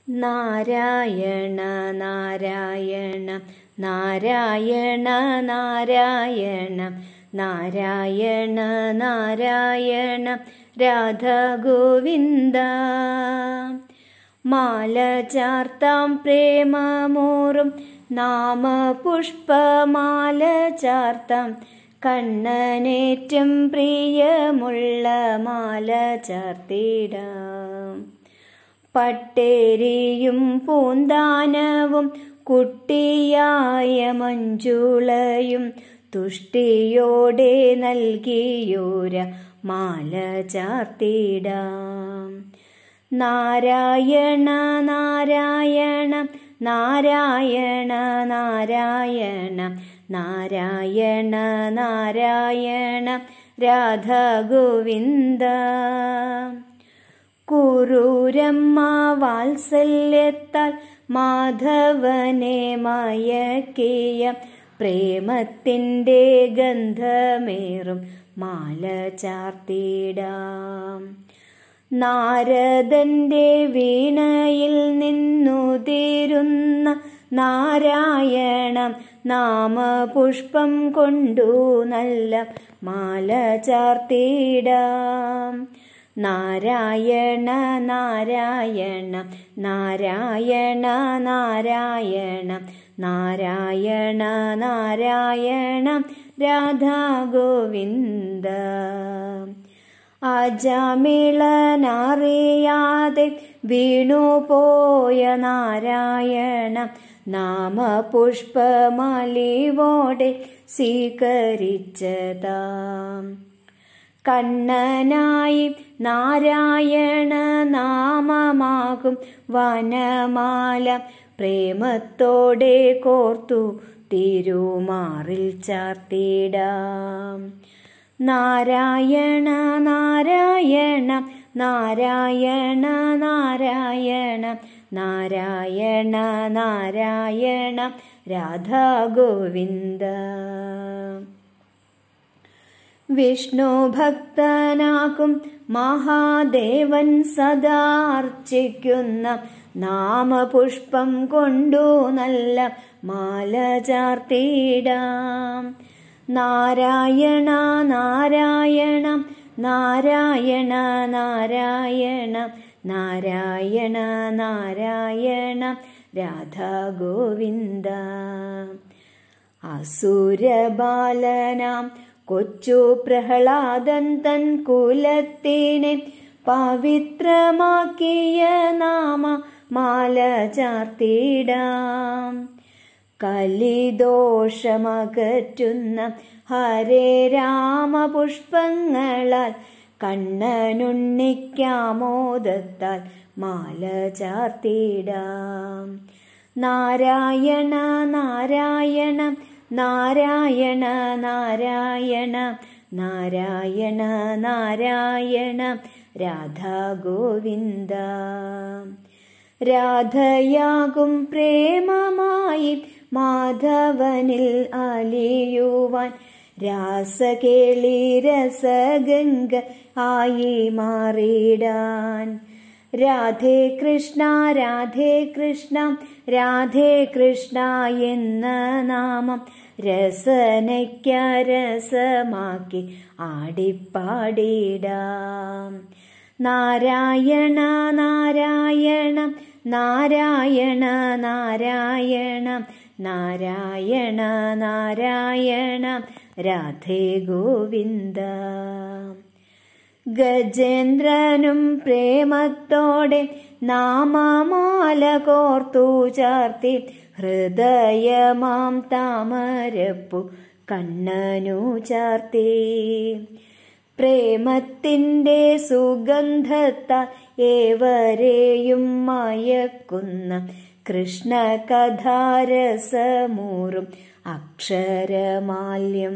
നാരായണ നാരായണ നാരായണ നാരായണ നാരായണ നാരായണ രാധ ഗോവിന്ദ മാല ചാർത്താം പ്രേമമോറും നാമപുഷ്പമാല ചാർത്താം കണ്ണനേറ്റം പ്രിയമുള്ള മാല ചാർത്തിടാം പട്ടേരിയും പൂന്താനവും കുട്ടിയായ മഞ്ജുളയും തുഷ്ടിയോടെ നൽകിയോര മാല ചാർത്തിടാം നാരായണ നാരായണ നാരായണ നാരായണ നാരായണ നാരായണ രാധ ഗോവിന്ദ കുറൂരമ്മ വാത്സല്യത്താൽ മാധവനെ മയക്കിയ പ്രേമത്തിൻ്റെ ഗന്ധമേറും മാല ചാർത്തിടാം നാരദന്റെ വീണയിൽ നിന്നുതിരുന്ന നാരായണം നാമപുഷ്പം കൊണ്ടു നല്ല മാല ചാർത്തിടാം നാരായണ നാരായണ നാരായണ നാരായണ നാരായണ നാരായണ രാധാ ഗോവിന്ദ അജമിളനറിയാതെ വീണുപോയ നാരായണ നാമപുഷ്പമലിവോടെ സ്വീകരിച്ചതാം കണ്ണനായി നാരായണ നാമമാകും വനമാല പ്രേമത്തോടെ കോർത്തു തിരുമാറിൽ ചാർത്തിടാം നാരായണ നാരായണ നാരായണ നാരായണ നാരായണ നാരായണ രാധാ ഗോവിന്ദ വിഷ്ണു ഭക്തനാകും മഹാദേവൻ സദാർച്ചിക്കുന്ന നാമപുഷ്പം കൊണ്ടു നല്ല മാല ചാർത്തിടാം നാരായണ നാരായണ നാരായണ നാരായണ നാരായണ നാരായണ രാധാ ഗോവിന്ദ അസുരബാലനാം കൊച്ചു പ്രഹ്ലാദൻ തൻ കുലത്തിനെ പവിത്രമാക്കിയ നാമ മാല ചാർത്തിടാം കലിദോഷമകറ്റുന്ന ഹരേ രാമപുഷ്പങ്ങളാൽ കണ്ണനുണ്ണിക്കാമോദത്താൽ മാല ചാർത്തിടാം നാരായണ നാരായണ നാരായണ നാരായണ നാരായണ നാരായണ രാധാ ഗോവിന്ദ രാധയാകും പ്രേമമായി മാധവനിൽ അലിയുവാൻ രാസകേളി രസഗംഗ ആയി മാറിടാൻ രാധേ കൃഷ്ണ രാധേ കൃഷ്ണ രാധേ കൃഷ്ണ എന്ന നാമം രസനയ്ക്ക രസമാക്കി ആടിപ്പാടിടാം നാരായണ നാരായണ നാരായണ നാരായണ നാരായണ നാരായണ രാധേ ഗോവിന്ദ ഗജേന്ദ്രനും പ്രേമത്തോടെ നാമമാല കോർത്തു ചാർത്തി ഹൃദയമാം താമരപ്പു കണ്ണനു ചാർത്തി പ്രേമത്തിൻ്റെ സുഗന്ധത്താൽ ഏവരെയും മയക്കുന്ന കൃഷ്ണകഥാരസമൂറും അക്ഷരമാല്യം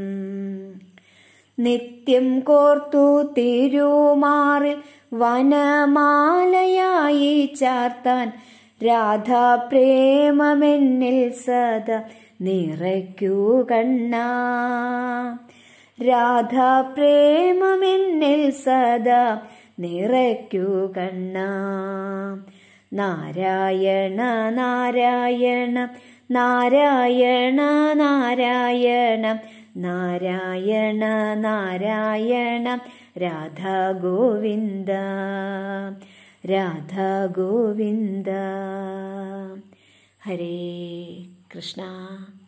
നിത്യം കോർത്തു തിരുമാറിൽ വനമാലയായി ചാർത്താൻ രാധാപ്രേമമെന്നിൽ സദാ നിറയ്ക്കൂ കണ്ണാ രാധാപ്രേമമെന്നിൽ സദാ നിറയ്ക്കൂ കണ്ണാ നാരായണ നാരായണ നാരായണ നാരായണ നാരായണ നാരായണ രാധാ ഗോവിന്ദ രാധാ ഗോവിന്ദ ഹരേ കൃഷ്ണ